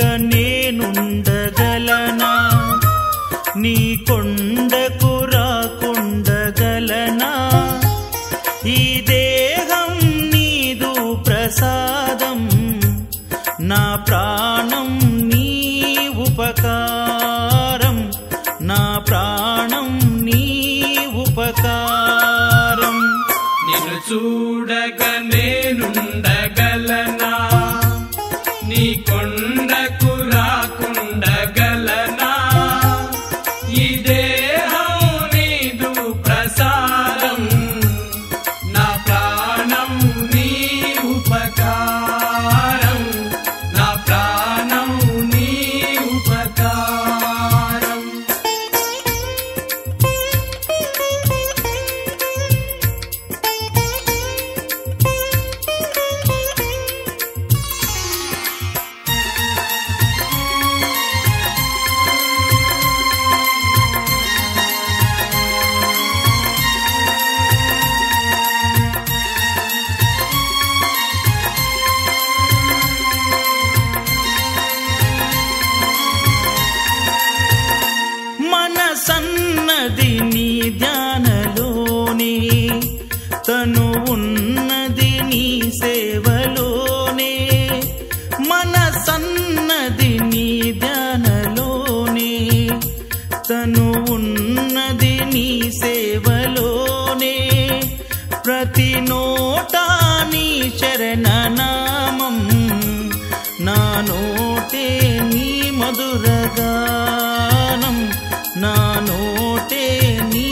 నేనుండగలనా నీ కొండకు రాకుండగలనా ఈ దేహం నీదు ప్రసాదం నా ప్రాణం నీ ఉపకారం నా ప్రాణం నీ ఉపకారం నిన్ను చూడగ నేనుండగలనా నీ కొండకు రాకుండగలనా ఈ దేహం నీదు ప్రసాదం నా ప్రాణం నీ ఉపకారం నా ప్రాణం నీ ఉపకారం మన సన్నది నీ ధ్యానలోనే తను ఉన్నది నీ సేవలోనే మన సన్నది నీ ధ్యానలోనే తను ఉన్నది నీ సేవలోనే ప్రతి నోటా నీ శరణనామం నా నోటే నీ మధురగానం నా నోటే నీ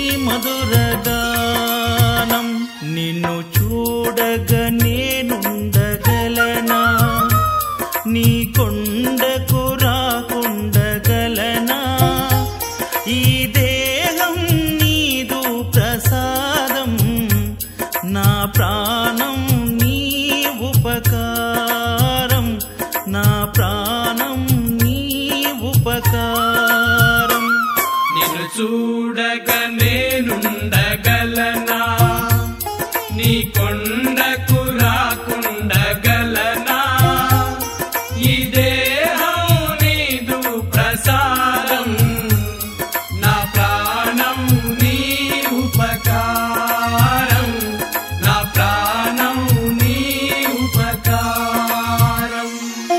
మధురగానం నిన్ను చూడగ నేనుండగలనా నీ కొండకు రాకుండగలనా ఈ దేహం నీదు ప్రసాదం నా ప్రాణం నీ ఉపకారం నా ప్రాణం నీ ఉపకారం నిన్ను చూడగ నేనుండగలనా నీ కొండకు రాకుండగలనా ఈ దేహం నీదు ప్రసాదం నా ప్రాణం నీ ఉపకారం నా ప్రాణం నీ ఉపకారం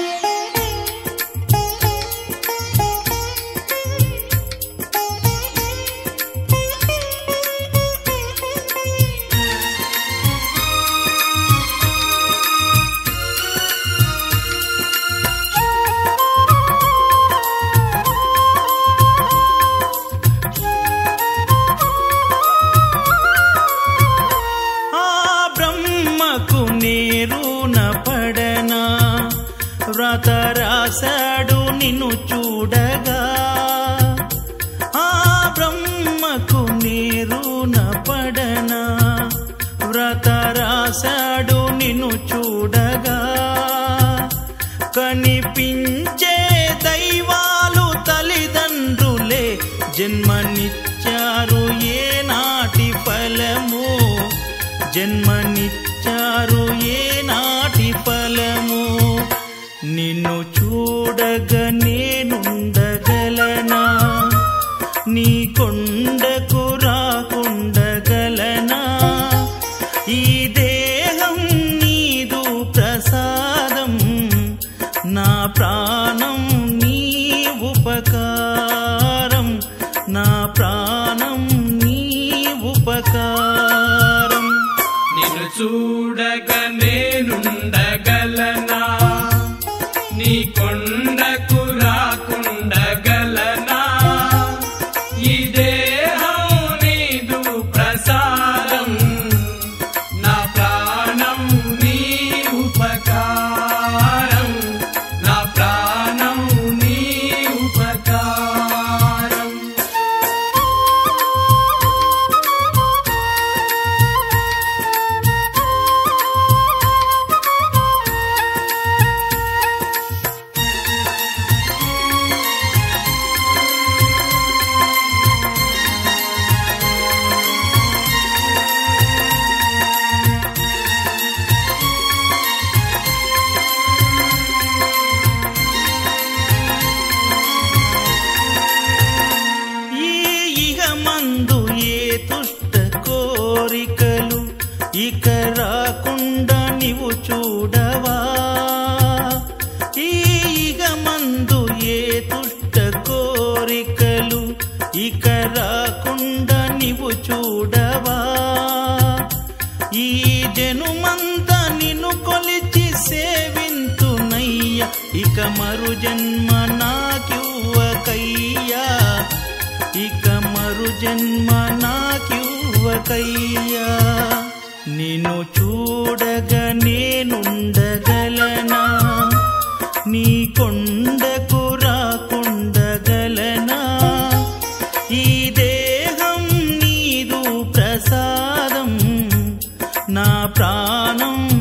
ఆ బ్రహ్మకు నేరున పడనా వ్రత రాశాడు నిన్ను చూడగా ఆ బ్రహ్మకు నేరున పడనా వ్రత రాశాడు నిన్ను చూడగా కనిపించే దైవాలు తల్లిదండ్రులే జన్మనిచ్చారు ఏ నాటి ఫలము జన్మనిచ్చారు ఏ నాటి ఫలము నిన్ను చూడగ నేనుండగలనా నీ కొండకు రాకుండగలనా ఈ దేహం నీదు ప్రసాదం నా ప్రాణం నీ ఉపకారం నా ప్రాణం నీ ఉపకారం నిన్ను చూడగ నేనుండగలనా నీ కొండకు రాకుండగలనా ఈ దేహం నీదు ప్రసాదం నా ప్రాణం నీ ఉపకారం నా ప్రాణం నీ ఉపకారం ఆ ఇక రాకుండా నీవు చూడవా ఈగ మందు ఏ దుష్ట కోరికలు ఇక రాకుండా నీవు చూడవా ఈ జనుమంతా నిన్ను కొలిచి సేవింతునయ్య ఇక మరు జన్మ నాకివ్వకయ్యా ఇక మరు జన్మ నాకివ్వకయ్యా నిన్ను చూడగా నేనుండగలనా నీ కొండకు రాకుండగలనా ఈ దేహం నీదు ప్రసాదం నా ప్రాణం